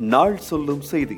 நாள் சொல்லும் செய்தி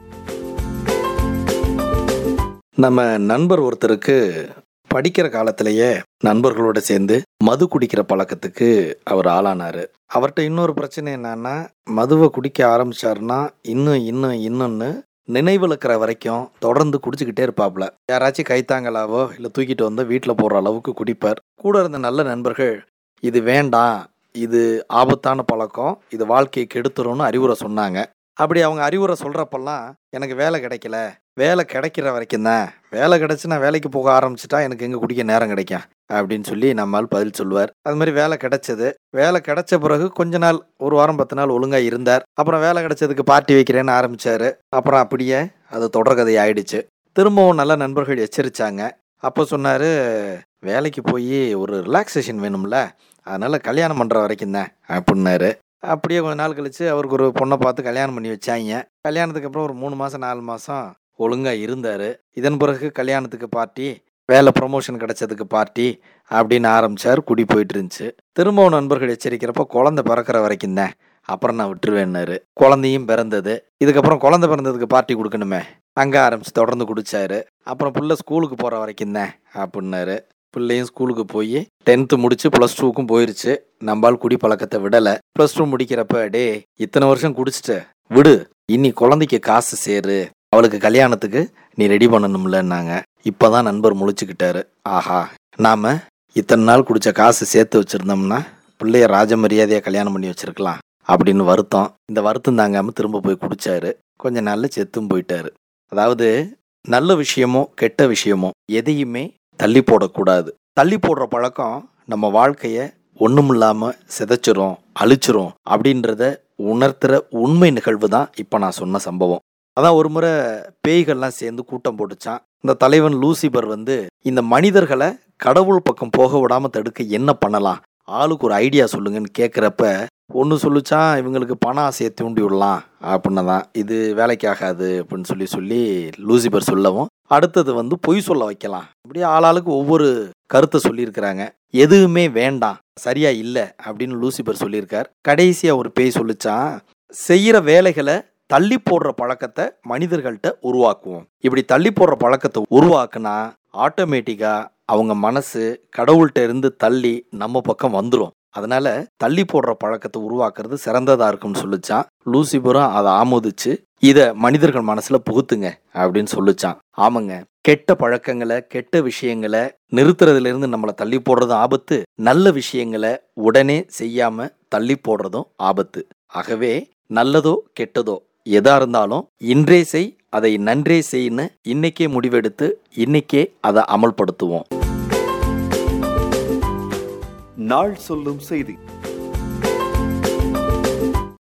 நம்ம நண்பர் ஒருத்தருக்கு படிக்கிற காலத்திலேயே நண்பர்களோட சேர்ந்து மது குடிக்கிற பழக்கத்துக்கு அவர் ஆளானாரு அவர்கிட்ட இன்னொரு பிரச்சனை என்னன்னா மதுவை குடிக்க ஆரம்பிச்சாருன்னா இன்னும் இன்னும் இன்னொன்னு நினைவிழக்கிற வரைக்கும் தொடர்ந்து குடிச்சுக்கிட்டே இருப்பாப்ல யாராச்சும் கைத்தாங்கலாவோ இல்லை தூக்கிட்டு வந்து வீட்டில் போடுற அளவுக்கு குடிப்பார் கூட இருந்த நல்ல நண்பர்கள் இது வேண்டாம் இது ஆபத்தான பழக்கம் இது வாழ்க்கையை கெடுத்துரும்னு அறிவுரை சொன்னாங்க அப்படி அவங்க அறிவுரை சொல்கிறப்பெல்லாம் எனக்கு வேலை கிடைக்கல வேலை கிடைக்கிற வரைக்கும் தான் வேலை கிடைச்சு நான் வேலைக்கு போக ஆரம்பிச்சிட்டா எனக்கு எங்கே குடிக்க நேரம் கிடைக்கும் அப்படின்னு சொல்லி நம்மால் பதில் சொல்லுவார் அது மாதிரி வேலை கிடைச்சது வேலை கிடைச்ச பிறகு கொஞ்ச நாள் ஒரு வாரம் பத்து நாள் ஒழுங்காக இருந்தார் அப்புறம் வேலை கிடைச்சதுக்கு பார்ட்டி வைக்கிறேன்னு ஆரம்பிச்சாரு அப்புறம் அப்படியே அது தொடர்கதை ஆயிடுச்சு திரும்பவும் நல்ல நண்பர்கள் எச்சரிச்சாங்க அப்போ சொன்னார் வேலைக்கு போய் ஒரு ரிலாக்ஸேஷன் வேணும்ல அதனால் கல்யாணம் பண்ணுற வரைக்கும் தான் அப்படின்னாரு அப்படியே கொஞ்ச நாள் கழித்து அவருக்கு ஒரு பொண்ணை பார்த்து கல்யாணம் பண்ணி வச்சாங்க கல்யாணத்துக்கு அப்புறம் ஒரு மூணு மாதம் நாலு மாதம் ஒழுங்காக இருந்தார் இதன் பிறகு கல்யாணத்துக்கு பார்ட்டி வேலை ப்ரொமோஷன் கிடைச்சதுக்கு பார்ட்டி அப்படின்னு ஆரம்பிச்சார் குடி போயிட்டு இருந்துச்சு திரும்பவும் நண்பர்கள் எச்சரிக்கிறப்போ குழந்தை பிறக்கிற வரைக்கும் தான் அப்புறம் நான் விட்டுருவேன்னாரு குழந்தையும் பிறந்தது இதுக்கப்புறம் குழந்தை பிறந்ததுக்கு பார்ட்டி கொடுக்கணுமே அங்கே ஆரம்பிச்சு தொடர்ந்து குடிச்சாரு அப்புறம் புள்ள ஸ்கூலுக்கு போகிற வரைக்கும் தான் அப்படின்னாரு பிள்ளையும் ஸ்கூலுக்கு போய் டென்த்து முடிச்சு ப்ளஸ் டூக்கும் போயிருச்சு நம்பால் குடி பழக்கத்தை விடலை ப்ளஸ் டூ முடிக்கிறப்ப டே இத்தனை வருஷம் குடிச்சிட்ட விடு இனி குழந்தைக்கு காசு சேரு அவளுக்கு கல்யாணத்துக்கு நீ ரெடி பண்ணணும்லன்னாங்க இப்போதான் நண்பர் முழிச்சுக்கிட்டாரு ஆஹா நாம இத்தனை நாள் குடிச்ச காசு சேர்த்து வச்சிருந்தோம்னா பிள்ளைய ராஜ மரியாதையாக கல்யாணம் பண்ணி வச்சிருக்கலாம் அப்படின்னு வருத்தம் இந்த வருத்தம் தாங்காம திரும்ப போய் குடிச்சாரு கொஞ்ச நாள்ல செத்தும் போயிட்டாரு அதாவது நல்ல விஷயமோ கெட்ட விஷயமோ எதையுமே தள்ளி போடக்கூடாது தள்ளி போடுற பழக்கம் நம்ம வாழ்க்கைய ஒண்ணுமில்லாம சிதைச்சிரும் அழிச்சிரும் அப்படின்றத உணர்த்துற உண்மை நிகழ்வு தான் இப்போ நான் சொன்ன சம்பவம் அதான் ஒரு முறை பேய்கள்லாம் சேர்ந்து கூட்டம் போட்டுச்சான் இந்த தலைவன் லூசிபர் வந்து இந்த மனிதர்களை கடவுள் பக்கம் போக விடாம தடுக்க என்ன பண்ணலாம் ஆளுக்கு ஒரு ஐடியா சொல்லுங்கன்னு கேட்குறப்ப ஒன்று சொல்லிச்சான் இவங்களுக்கு பண ஆசையை தூண்டி விடலாம் அப்படின்னு தான் இது வேலைக்கு ஆகாது அப்படின்னு சொல்லி சொல்லி லூசிபர் சொல்லவும் அடுத்தது வந்து பொய் சொல்ல வைக்கலாம் இப்படி ஆளாளுக்கு ஒவ்வொரு கருத்தை சொல்லியிருக்கிறாங்க எதுவுமே வேண்டாம் சரியா இல்லை அப்படின்னு லூசிபர் சொல்லியிருக்கார் கடைசியா ஒரு பேய் சொல்லிச்சான் செய்யற வேலைகளை தள்ளி போடுற பழக்கத்தை மனிதர்கள்ட்ட உருவாக்குவோம் இப்படி தள்ளி போடுற பழக்கத்தை உருவாக்குனா ஆட்டோமேட்டிக்கா அவங்க மனசு கடவுள்கிட்ட இருந்து தள்ளி நம்ம பக்கம் வந்துடும் அதனால தள்ளி போடுற பழக்கத்தை உருவாக்குறது சிறந்ததா இருக்கும்னு சொல்லிச்சான் லூசிபரும் அதை ஆமோதிச்சு இத மனிதர்கள் மனசுல புகுத்துங்க அப்படின்னு சொல்லிச்சான் ஆமாங்க கெட்ட பழக்கங்களை கெட்ட விஷயங்களை நிறுத்துறதுல இருந்து நம்மளை தள்ளி போடுறதும் ஆபத்து நல்ல விஷயங்களை உடனே செய்யாம தள்ளி போடுறதும் ஆபத்து ஆகவே நல்லதோ கெட்டதோ எதா இருந்தாலும் இன்றே செய் அதை நன்றே செய்ன்னு இன்னைக்கே முடிவெடுத்து இன்னைக்கே அதை அமல்படுத்துவோம் நாள் சொல்லும் செய்தி